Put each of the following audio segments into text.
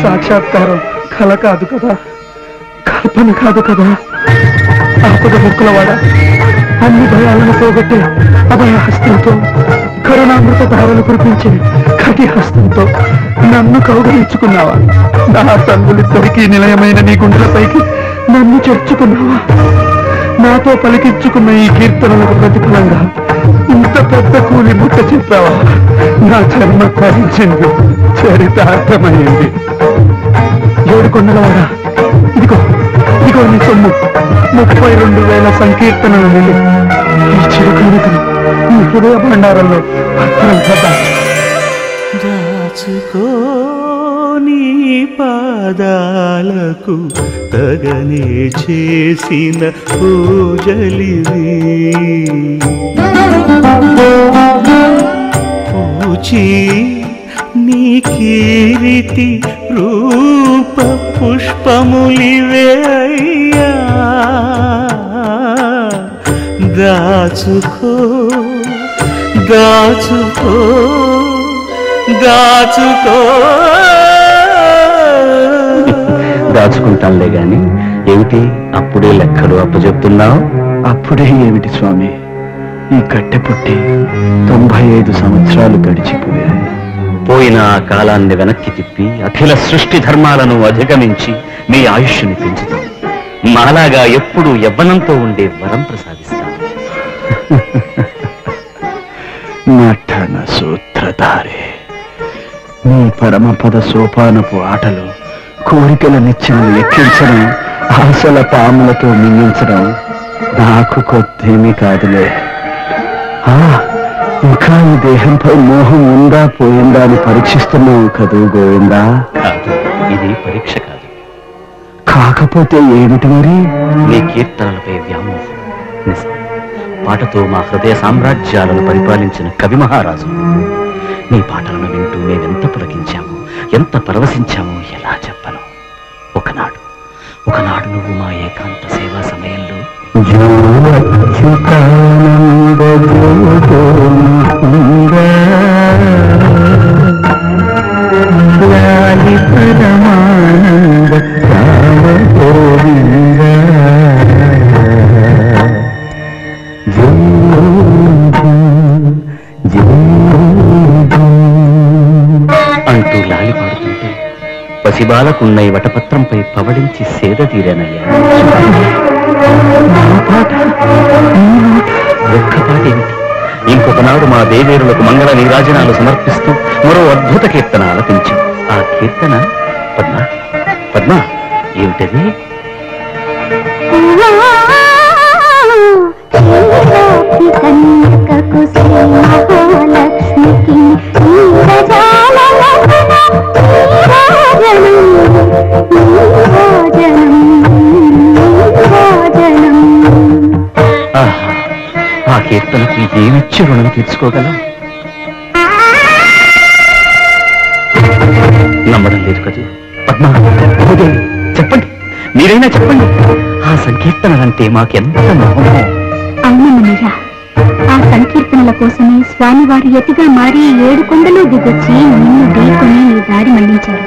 సాక్షాత్కారం కల కాదు కదా కల్పన కాదు కదా ఆపద ముక్కులవాడ అన్ని భయాలను పోగొట్టే అభయ హస్తంతో కరుణామృత ధారలు కురిపించే కటి హస్తంతో నన్ను కౌగలించుకున్నావా నా తల్లులిద్దరికీ నిలయమైన నీ గుండెలపైకి నన్ను చేర్చుకున్నావా నాతో పలికించుకున్న ఈ కీర్తనలకు ప్రతిఫలంగా ఇంత పెద్ద కూలి ముట్ట చెప్పావా నా జన్మ తరించింది చరితార్థమైంది ఏడు కొండలవాడా ఇదిగో ఇదిగో నీ సొమ్ము ముప్పై రెండు వేల సంకీర్తనలు నిండి ఈ చిరు కానుకను నీ హృదయ భండారంలో భద్రం కదా దాచుకో నీ పాదాలకు తగనే చేసిన పూజలివి పూచి నీ కీరితి రూప పుష్పములివే అయ్యా దాచుకో దాచుకో దాచుకో దాచుకుంటానులే గాని ఏమిటి అప్పుడే లెక్కలు అప్పచెప్తున్నావు అప్పుడే ఏమిటి స్వామి ఈ కట్టె పుట్టి తొంభై ఐదు సంవత్సరాలు గడిచిపోయాయి పోయిన ఆ కాలాన్ని వెనక్కి తిప్పి అఖిల సృష్టి ధర్మాలను అధిగమించి మీ ఆయుష్ని పెంచుతాం మాలాగా ఎప్పుడు యవ్వనంతో ఉండే వరం ప్రసాదిస్తాం నటన సూత్రధారే నీ పరమపద సోపానపు ఆటలు కోరికల నిచ్చెనలు ఎక్కించడం ఆశల పాములతో మింగించడం నాకు కొత్తేమీ కాదులే ఆ, ఇంకా ఈ దేహంపై మోహం ఉందా పోయిందా అని పరీక్షిస్తున్నావు కదూ గోవిందా కాదు ఇది పరీక్ష కాదు కాకపోతే ఏమిటి మరి నీ కీర్తనలపై వ్యామోహం నిజం పాటతో మా హృదయ సామ్రాజ్యాలను పరిపాలించిన కవి మహారాజు నీ పాటలను వింటూ మేమెంత పులకించామో ఎంత పరవశించామో ఎలా చెప్పను ఒకనాడు ఒకనాడు నువ్వు మా ఏకాంత సేవా సమయంలో అంటూ లాలి పాడుతుంటే పసిబాలకున్న ఈ వటపత్రంపై పవడించి సేద తీరానయ్యా ఒక్క పాట ఏమిటి ఇంకొకనాడు మా దేవేరులకు మంగళ నీరాజనాలు సమర్పిస్తూ మరో అద్భుత కీర్తన ఆలపించి ఆ కీర్తన పద్మ పద్మ ఏమిటది కన్యకకు శ్రీ మహాలక్ష్మికి ఆహా ఆ కీర్తనకు ఏమిచ్చి రుణం తీర్చుకోగలం నమ్మడం లేదు కదూ పద్మ భూదేవి చెప్పండి మీరైనా చెప్పండి ఆ సంకీర్తనలంటే మాకెంత మోహమో అవునన్నయ్య ఆ సంకీర్తనల కోసమే స్వామివారు ఎతిగా మారి ఏడు కొండలు దిగొచ్చి నిన్ను ఢీకొని నీ దారి మళ్లించారు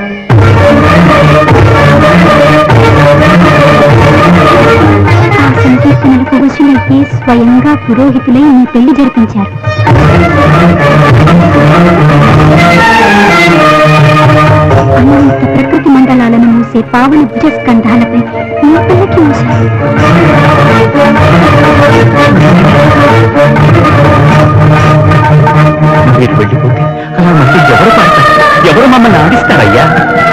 ఆ సంకీర్తనలకు వశులైతే స్వయంగా పురోహితులై నీ పెళ్లి జరిపించారు అనంత ప్రకృతి మండలాలను మూసే పావన భుజ స్కంధాలపై నీ పిల్లకి మూసారు మీరు వెళ్ళిపోతే అలా మళ్ళీ ఎవరు పాడతారు ఎవరు మమ్మల్ని ఆడిస్తారయ్యా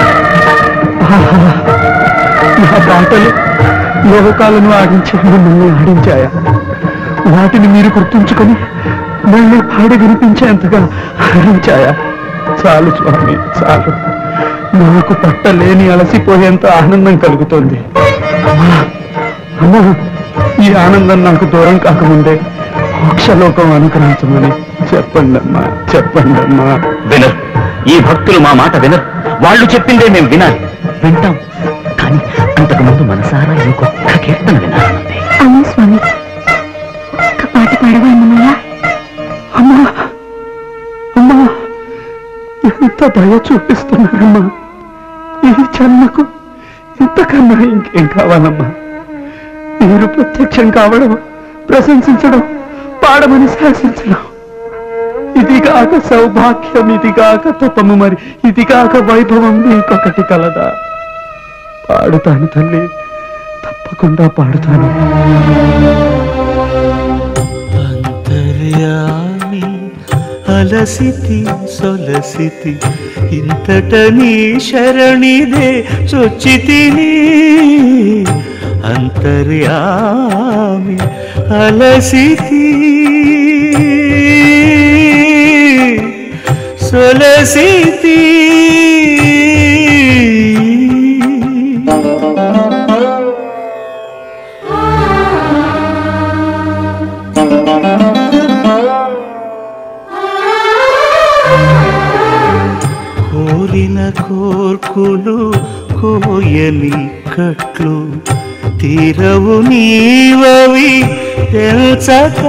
నా పాటలు లోకాలను ఆడించే మిమ్మల్ని ఆడించాయా వాటిని మీరు గుర్తుంచుకొని మళ్ళీ పాడి వినిపించేంతగా ఆడించాయా చాలు స్వామి చాలు నాకు పట్టలేని అలసిపోయేంత ఆనందం కలుగుతోంది అమ్మా, అమ్మా ఈ ఆనందం నాకు దూరం కాకముందే మోక్షలోకం అనుగ్రహించమని చెప్పండి అమ్మా చెప్పండి అమ్మా వినరు ఈ భక్తులు మా మాట వినరు వాళ్ళు చెప్పిందే మేము వినాలి వింటాం కానీ అంతకు ముందు మనసారా ఇంకొక కీర్తన వినాలనుంది అవును స్వామి ఒక్క పాట పాడవా అన్నమయ్య అమ్మా అమ్మా ఎంత దయ చూపిస్తున్నారమ్మా ఈ జన్మకు ఇంతకన్నా ఇంకేం కావాలమ్మా మీరు ప్రత్యక్షం కావడం ప్రశంసించడం పాడమని శాసించడం ఇదిగాక సౌభాగ్యం ఇదిగాక తపము మరి ఇదిగాక వైభవం నీకొకటి కలదా పాడుతాను తల్లి తప్పకుండా పాడుతాను అంతర్యామి అలసితి సొలసితి ఇంతట నీ శరణిదే చొచ్చితిని అంతర్యామి అలసితి సొలసితి కోరిన కోర్కులు కోయని కట్లు తీరవు నీవవి తెల్చక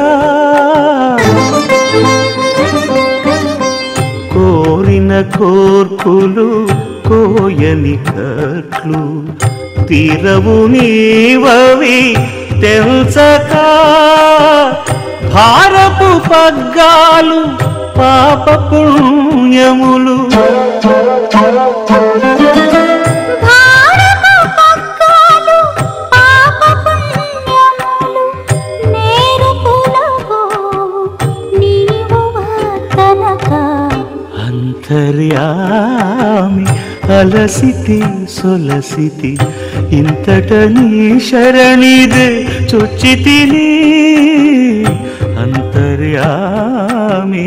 కోరిన కోర్కులు కోయని కట్లు తీరవు నీవవి తెల్చక భారపు పగ్గాలు పాప పుణ్యములు భారత పక్కాలు పాప పుణ్యములు నేరుపులగో నీవు కనక అంతర్యామి అలసితి సొలసితి ఇంతట నీ శరణిదే చొచ్చితిని అంతర్యామి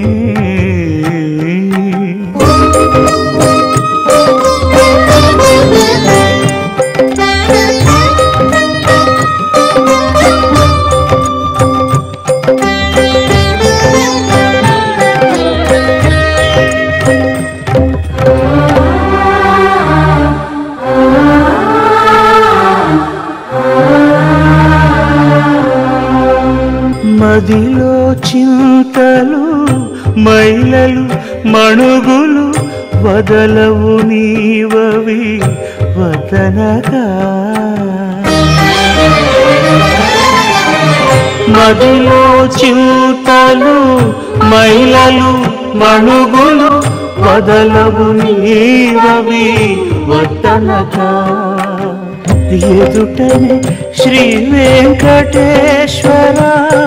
మదిలో చింతలు మైలలు మణుగులు వదలవు నీవవి వదనగా మదిలో చింతలు మైలలు మణుగులు వదలవు నీవవి వదనగా ఎదుటనే శ్రీ వెంకటేశ్వర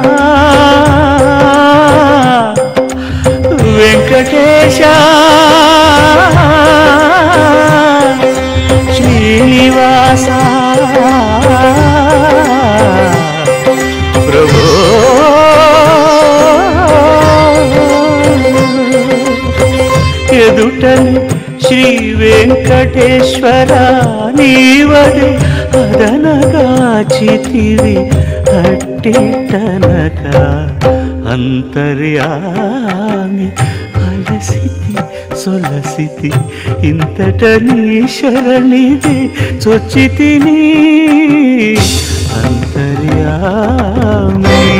వెంకటేశ శ్రీనివాస ప్రభో ఎదుటని శ్రీ వెంకటేశ్వర నీవడే అదనగా చితివి అట్టేటనక అంతర్యామి అలసితి సొలసితి ఇంతట నీ శరణిది చొచ్చితిని అంతర్యామి